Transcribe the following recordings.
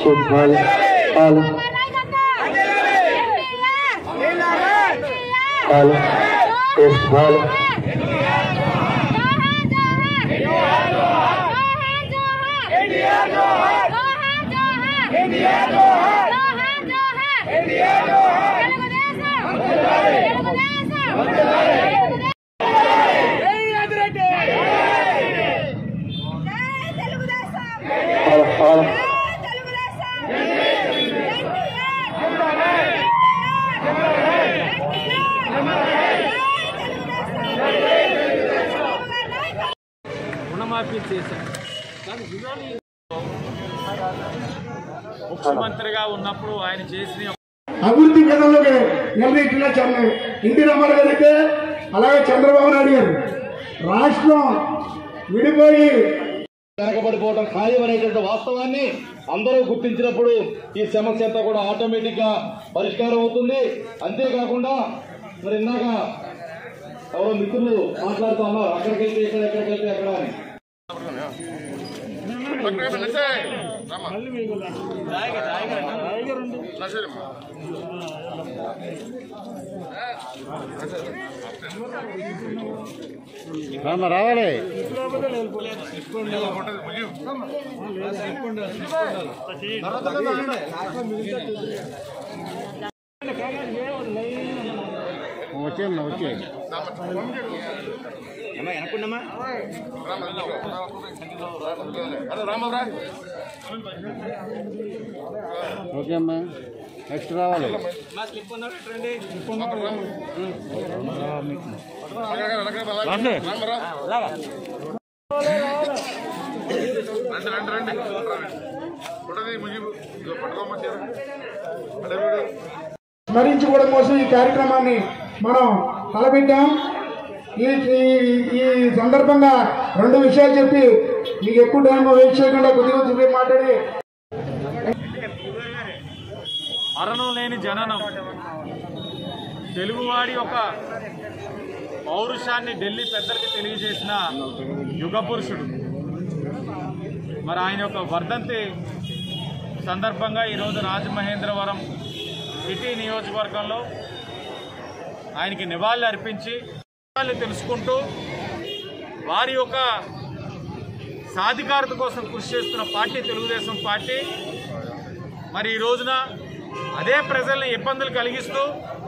శుభాలు పాలు పాలు శుభాలు పాలు పాలు రుణమాఫీ చేశారు కానీ ఇవాళ ముఖ్యమంత్రిగా ఉన్నప్పుడు ఆయన చేసిన అభివృద్ధి పదంలోకి నిలదీసిన చంద్ర ఎన్టీ రామారావు గారు అయితే అలాగే చంద్రబాబు నాయుడు గారు రాష్ట్రం విడిపోయి వెనకబడిపోవడం ఖాయం అనేటువంటి వాస్తవాన్ని అందరూ గుర్తించినప్పుడు ఈ సమస్య అంతా కూడా ఆటోమేటిక్ గా పరిష్కారం అవుతుంది అంతేకాకుండా మరి ఇందాక ఎవరో మిత్రులు మాట్లాడుతూ ఉన్నారు అక్కడికి వెళ్తే ఇక్కడ ఎక్కడికి వెళ్తే ఎక్కడ అని రావాలి వచ్చేయండి వచ్చే ఓకే అమ్మా నెక్స్ట్ రావాలి స్మరించుకోవడం కోసం ఈ కార్యక్రమాన్ని మనం తలపెట్టాం ఈ ఈ- ఈ సందర్భంగా రెండు విషయాలు చెప్పి మీకు ఎక్కువ టైం వేస్ట్ చేయకుండా కొద్దిగా చెప్పి మాట్లాడి మరణం లేని జననం తెలుగువాడి యొక్క పౌరుషాన్ని ఢిల్లీ పెద్దలకి తెలియజేసిన యుగ పురుషుడు మరి ఆయన యొక్క వర్ధంతి సందర్భంగా ఈరోజు రాజమహేంద్రవరం సిటీ నియోజకవర్గంలో ఆయనకి నివాళులు అర్పించి విషయాలు తెలుసుకుంటూ వారి యొక్క సాధికారత కోసం కృషి చేస్తున్న పార్టీ తెలుగుదేశం పార్టీ మరి ఈ రోజున అదే ప్రజల్ని ఇబ్బందులు కలిగిస్తూ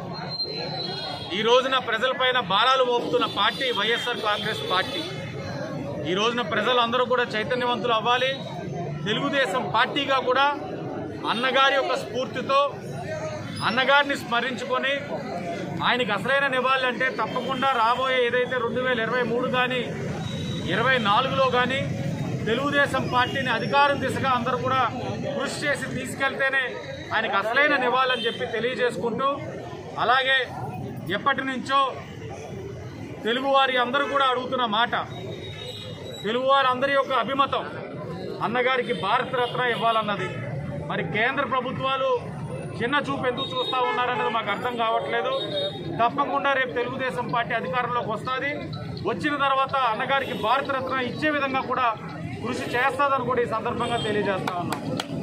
ఈ రోజున ప్రజలపైన భారాలు మోపుతున్న పార్టీ వైఎస్ఆర్ కాంగ్రెస్ పార్టీ ఈ రోజున ప్రజలందరూ కూడా చైతన్యవంతులు అవ్వాలి తెలుగుదేశం పార్టీగా కూడా అన్నగారి యొక్క స్ఫూర్తితో అన్నగారిని స్మరించుకొని ఆయనకి అసలైన నివాళులు అంటే తప్పకుండా రాబోయే ఏదైతే రెండు వేల ఇరవై మూడు కానీ ఇరవై నాలుగులో కానీ తెలుగుదేశం పార్టీని అధికారం దిశగా అందరూ కూడా కృషి చేసి తీసుకెళ్తేనే ఆయనకు అసలైన నివాళులని చెప్పి తెలియజేసుకుంటూ అలాగే ఎప్పటి నుంచో తెలుగువారి అందరూ కూడా అడుగుతున్న మాట తెలుగువారి అందరి యొక్క అభిమతం అన్నగారికి భారతరత్న ఇవ్వాలన్నది మరి కేంద్ర ప్రభుత్వాలు చిన్న చూపు ఎందుకు చూస్తూ ఉన్నారన్నది మాకు అర్థం కావట్లేదు తప్పకుండా రేపు తెలుగుదేశం పార్టీ అధికారంలోకి వస్తుంది వచ్చిన తర్వాత అన్నగారికి భారతరత్న ఇచ్చే విధంగా కూడా కృషి చేస్తాదని కూడా ఈ సందర్భంగా తెలియజేస్తా ఉన్నాం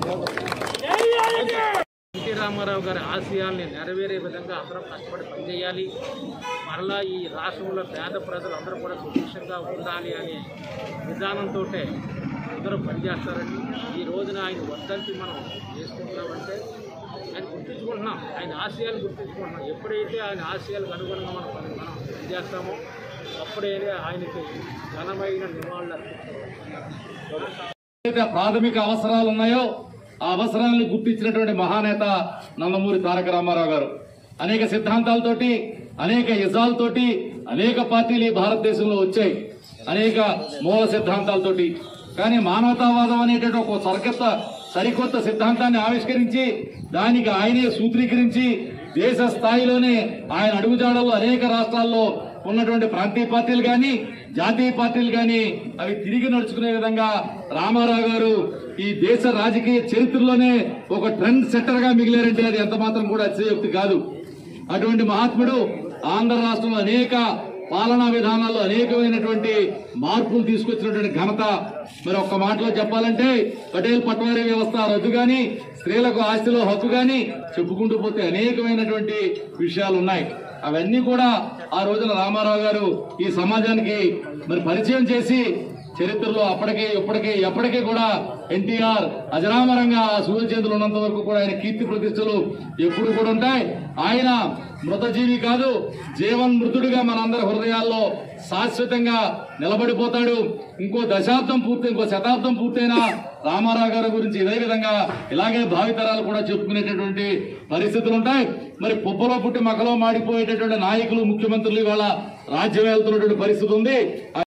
ఎన్టీ రామారావు గారి ఆశయాల్ని నెరవేరే విధంగా అందరం కష్టపడి పనిచేయాలి మరలా ఈ రాష్ట్రంలో పేద ప్రజలు అందరూ కూడా సుభిక్షంగా ఉండాలి అనే విధానంతో అందరూ పనిచేస్తారండి ఈ రోజున ఆయన వర్ధంతి మనం చేసుకుంటున్నామంటే ఆయన గుర్తించుకుంటున్నాం ఆయన ఆశయాలు గుర్తించుకుంటున్నాం ఎప్పుడైతే ఆయన ఆశయాలకు అనుగుణంగా మనం పని- మనం పనిచేస్తామో అప్పుడే ఆయనకి ఘనమైన నివాళులు అర్పిస్తాం ఏదైతే ప్రాథమిక అవసరాలు ఉన్నాయో ఆ అవసరాలను గుర్తించినటువంటి మహానేత నందమూరి తారక రామారావు గారు అనేక సిద్ధాంతాలతోటి అనేక యజాలతోటి అనేక పార్టీలు ఈ భారతదేశంలో వచ్చాయి అనేక మూల సిద్ధాంతాలతోటి కానీ మానవతావాదం అనేటువంటి ఒక సరికొత్త సరికొత్త సిద్ధాంతాన్ని ఆవిష్కరించి దానికి ఆయనే సూత్రీకరించి దేశ స్థాయిలోనే ఆయన అడుగుజాడలు అనేక రాష్ట్రాల్లో ఉన్నటువంటి ప్రాంతీయ పార్టీలు కానీ జాతీయ పార్టీలు కానీ అవి తిరిగి నడుచుకునే విధంగా రామారావు గారు ఈ దేశ రాజకీయ చరిత్రలోనే ఒక ట్రెండ్ సెట్టర్ గా మిగిలారంటే అది ఎంత మాత్రం కూడా అతిశయోక్తి కాదు అటువంటి మహాత్ముడు ఆంధ్ర రాష్ట్రంలో అనేక పాలనా విధానాల్లో అనేకమైనటువంటి మార్పులు తీసుకొచ్చినటువంటి ఘనత మరి ఒక్క మాటలో చెప్పాలంటే పటేల్ పట్వారీ వ్యవస్థ రద్దు గాని స్త్రీలకు ఆస్తిలో హక్కు గాని చెప్పుకుంటూ పోతే అనేకమైనటువంటి విషయాలు ఉన్నాయి అవన్నీ కూడా ఆ రోజున రామారావు గారు ఈ సమాజానికి మరి పరిచయం చేసి చరిత్రలో అప్పటికే ఇప్పటికే ఎప్పటికీ కూడా ఎన్టీఆర్ అజరామరంగా ఆ సూర్యచంద్రులు ఉన్నంత వరకు కూడా ఆయన కీర్తి ప్రతిష్టలు ఎప్పుడు కూడా ఉంటాయి ఆయన మృతజీవి కాదు జీవన్ మృతుడిగా మనందరి హృదయాల్లో శాశ్వతంగా నిలబడిపోతాడు ఇంకో దశాబ్దం పూర్తి ఇంకో శతాబ్దం పూర్తయినా రామారావు గారి గురించి ఇదే విధంగా ఇలాగే భావితరాలు కూడా చెప్పుకునేటటువంటి పరిస్థితులు ఉంటాయి మరి పుప్పలో పుట్టి మకలో మాడిపోయేటటువంటి నాయకులు ముఖ్యమంత్రులు ఇవాళ రాజ్యం వెళ్తున్నటువంటి పరిస్థితి ఉంది